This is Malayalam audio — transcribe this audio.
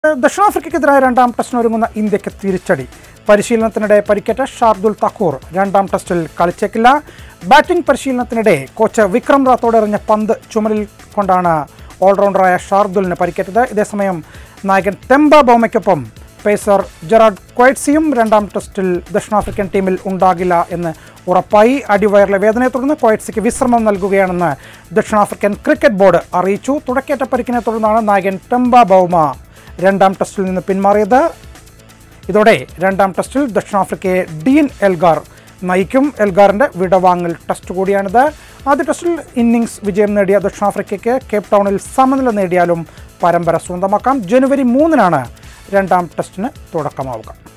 ദക്ഷിണാഫ്രിക്കയ്ക്കെതിരായ രണ്ടാം ടെസ്റ്റിന് ഒരുങ്ങുന്ന ഇന്ത്യക്ക് തിരിച്ചടി പരിശീലനത്തിനിടെ പരിക്കേറ്റ ഷാർദുൽ തക്കൂർ രണ്ടാം ടെസ്റ്റിൽ കളിച്ചേക്കില്ല ബാറ്റിംഗ് പരിശീലനത്തിനിടെ കോച്ച് വിക്രം റാത്തോഡ് എറിഞ്ഞ പന്ത് ചുമലിൽ കൊണ്ടാണ് ഓൾറൗണ്ടറായ ഷാർദുലിന് പരിക്കേറ്റത് ഇതേസമയം നായകൻ തെമ്പ ബോമയ്ക്കൊപ്പം പേസർ ജെറാഡ് ക്വൈറ്റ്സിയും രണ്ടാം ടെസ്റ്റിൽ ദക്ഷിണാഫ്രിക്കൻ ടീമിൽ ഉണ്ടാകില്ല എന്ന് ഉറപ്പായി അടിവയറിലെ വേദനയെ തുടർന്ന് ക്വൈറ്റ്സിക്ക് വിശ്രമം നൽകുകയാണെന്ന് ദക്ഷിണാഫ്രിക്കൻ ക്രിക്കറ്റ് ബോർഡ് അറിയിച്ചു തുടക്കേറ്റ പരിക്കിനെ തുടർന്നാണ് നായകൻ ടെമ്പ ബൗമ രണ്ടാം ടെസ്റ്റിൽ നിന്ന് പിന്മാറിയത് ഇതോടെ രണ്ടാം ടെസ്റ്റിൽ ദക്ഷിണാഫ്രിക്കയെ ഡീൻ എൽഗാർ നയിക്കും എൽഗാറിന്റെ വിടവാങ്ങൽ ടെസ്റ്റ് കൂടിയാണിത് ആദ്യ ടെസ്റ്റിൽ ഇന്നിംഗ്സ് വിജയം നേടിയ ദക്ഷിണാഫ്രിക്കയ്ക്ക് കേപ്പ് ടൗണിൽ സമനില നേടിയാലും പരമ്പര സ്വന്തമാക്കാം ജനുവരി മൂന്നിനാണ് രണ്ടാം ടെസ്റ്റിന് തുടക്കമാവുക